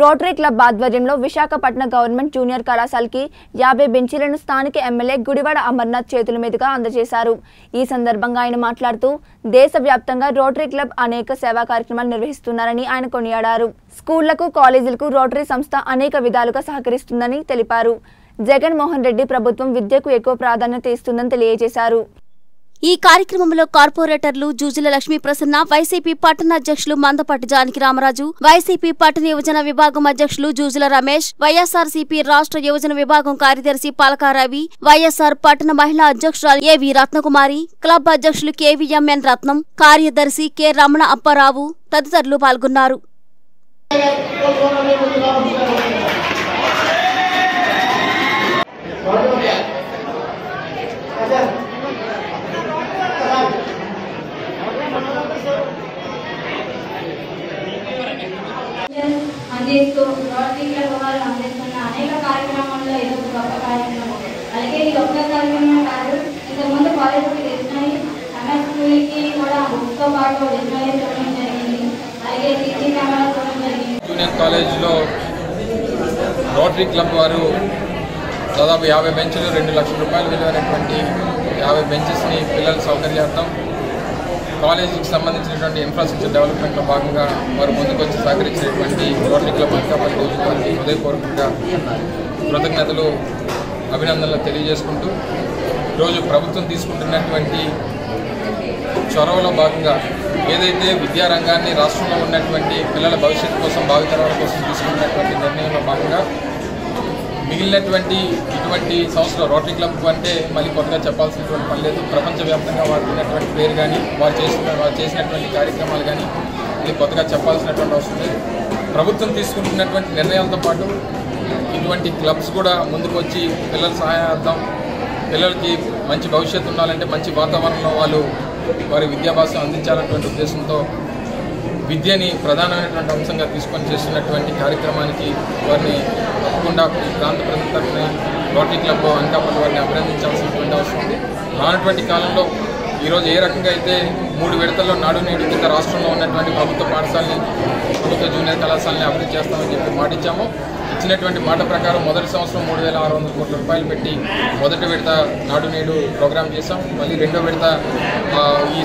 rotary club ఆధ్వర్యంలో Visakhapatnam government junior కళాశాలకి యాభై బెంచీలను స్థానిక ఎమ్మెల్యే గుడివాడ అమర్నాథ్ చేతుల మీదుగా అందజేశారు ఈ సందర్భంగా ఆయన మాట్లాడుతూ దేశవ్యాప్తంగా రోటరీ క్లబ్ అనేక సేవా కార్యక్రమాలు నిర్వహిస్తున్నారని ఆయన కొనియాడారు స్కూళ్లకు కాలేజీలకు రోటరీ సంస్థ అనేక విధాలుగా సహకరిస్తుందని తెలిపారు జగన్మోహన్ రెడ్డి ప్రభుత్వం విద్యకు ఎక్కువ ప్రాధాన్యత ఇస్తుందని తెలియజేశారు ఈ కార్యక్రమంలో కార్పొరేటర్లు జూజుల లక్ష్మీ ప్రసన్న వైసీపీ పట్టణ అధ్యక్షులు మందపాటి జానకి రామరాజు వైసీపీ పట్టణ యువజన విభాగం అధ్యక్షులు జూజుల రమేష్ వైఎస్ఆర్సీపీ రాష్ట్ర యువజన విభాగం కార్యదర్శి పాలకా రవి వైఎస్ఆర్ పట్టణ మహిళా అధ్యక్షురాలు ఏవి రత్నకుమారి క్లబ్ అధ్యక్షులు కేవీఎంఎన్ రత్నం కార్యదర్శి కె రమణ అప్పారావు తదితరులు పాల్గొన్నారు అందిస్తూ రోటరీ క్లబ్ వారు అందిస్తున్న అనేక కార్యక్రమాల్లో ఇది ఒక గొప్ప కార్యక్రమం అలాగే ఇది ఒక్క కార్యక్రమం కాదు ఇంతకుముందు కాలేజీకి డిక్షనరీ ఎంఎస్ స్కూల్కి కూడా బుక్స్తో పాటు డిక్షనరీ చూడడం జరిగింది అలాగే టీచింగ్ కెమెరా చూడడం జరిగింది జూనియర్ కాలేజీలో రోటరీ క్లబ్ వారు దాదాపు యాభై బెంచ్లు రెండు లక్షల రూపాయలు విలువైనటువంటి యాభై బెంచెస్ని పిల్లల సౌకర్యార్థం కాలేజీకి సంబంధించినటువంటి ఇన్ఫ్రాస్ట్రక్చర్ డెవలప్మెంట్లో భాగంగా వారు ముందుకు వచ్చి సహకరించినటువంటి రోటరీ క్లబ్ అనకాపల్లి రోజు వారికి హృదయపూర్వకంగా కృతజ్ఞతలు అభినందనలు తెలియజేసుకుంటూ ఈరోజు ప్రభుత్వం తీసుకుంటున్నటువంటి చొరవలో భాగంగా ఏదైతే విద్యారంగాన్ని రాష్ట్రంలో ఉన్నటువంటి పిల్లల భవిష్యత్తు కోసం భావితరాల కోసం తీసుకున్నటువంటి నిర్ణయంలో భాగంగా మిగిలినటువంటి ఇటువంటి సంస్థలు రోటరీ క్లబ్ అంటే మళ్ళీ కొత్తగా చెప్పాల్సినటువంటి పని లేదు ప్రపంచవ్యాప్తంగా వారికి ఉన్నటువంటి పేరు కానీ వారు చేసిన వారు చేసినటువంటి కార్యక్రమాలు కానీ ఇది కొత్తగా చెప్పాల్సినటువంటి అవసరం లేదు ప్రభుత్వం తీసుకుంటున్నటువంటి నిర్ణయాలతో పాటు ఇటువంటి క్లబ్స్ కూడా ముందుకు వచ్చి పిల్లల సహాయార్థం పిల్లలకి మంచి భవిష్యత్తు ఉండాలంటే మంచి వాతావరణంలో వాళ్ళు వారి విద్యాభ్యాసం అందించాలన్నటువంటి ఉద్దేశంతో విద్యని ప్రధానమైనటువంటి అంశంగా తీసుకొని చేస్తున్నటువంటి కార్యక్రమానికి వారిని తప్పకుండా ఈ ప్రాంత ప్రజల తరఫున రోటరీ క్లబ్ అనకాపల్లి వారిని అభినందించాల్సినటువంటి అవసరం ఉంది రానటువంటి కాలంలో ఈరోజు ఏ రకంగా అయితే మూడు విడతల్లో నాడు నేడు కింద రాష్ట్రంలో ఉన్నటువంటి ప్రభుత్వ పాఠశాలని ప్రభుత్వ జూనియర్ కళాశాలని అభివృద్ధి చేస్తామని చెప్పి మాట ఇచ్చాము ఇచ్చినటువంటి మాట ప్రకారం మొదటి సంవత్సరం మూడు వేల ఆరు వందల కోట్ల రూపాయలు పెట్టి మొదటి విడత నాడు నేడు ప్రోగ్రామ్ చేశాం మళ్ళీ రెండో విడత ఆ, ఈ